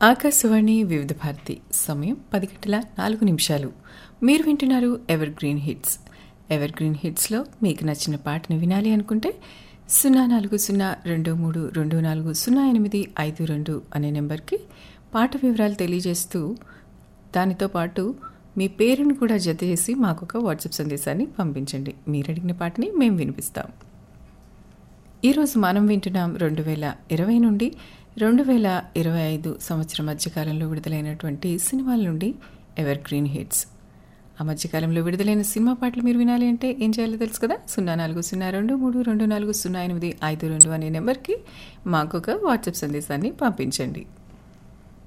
ఆకాశవాణి వివిధ భారతి సమయం పది గంటల నాలుగు నిమిషాలు మీరు వింటున్నారు evergreen hits evergreen హిట్స్లో మీకు నచ్చిన పాటను వినాలి అనుకుంటే సున్నా నాలుగు సున్నా రెండు మూడు రెండు నాలుగు సున్నా ఎనిమిది ఐదు రెండు అనే నెంబర్కి పాట వివరాలు తెలియజేస్తూ దానితో పాటు మీ పేరును కూడా జత చేసి మాకు ఒక వాట్సాప్ సందేశాన్ని పంపించండి మీరు అడిగిన పాటని మేము వినిపిస్తాం ఈరోజు మనం వింటున్నాం రెండు వేల ఇరవై నుండి రెండు వేల ఇరవై ఐదు సంవత్సరం మధ్యకాలంలో విడుదలైనటువంటి సినిమాల నుండి ఎవర్ గ్రీన్ హిట్స్ ఆ మధ్యకాలంలో విడుదలైన సినిమా పాటలు మీరు వినాలి అంటే ఏం చేయాలో తెలుసు కదా సున్నా నాలుగు సున్నా రెండు మూడు రెండు నాలుగు సున్నా ఎనిమిది ఐదు రెండు అనే నెంబర్కి మాకు ఒక వాట్సాప్ సందేశాన్ని పంపించండి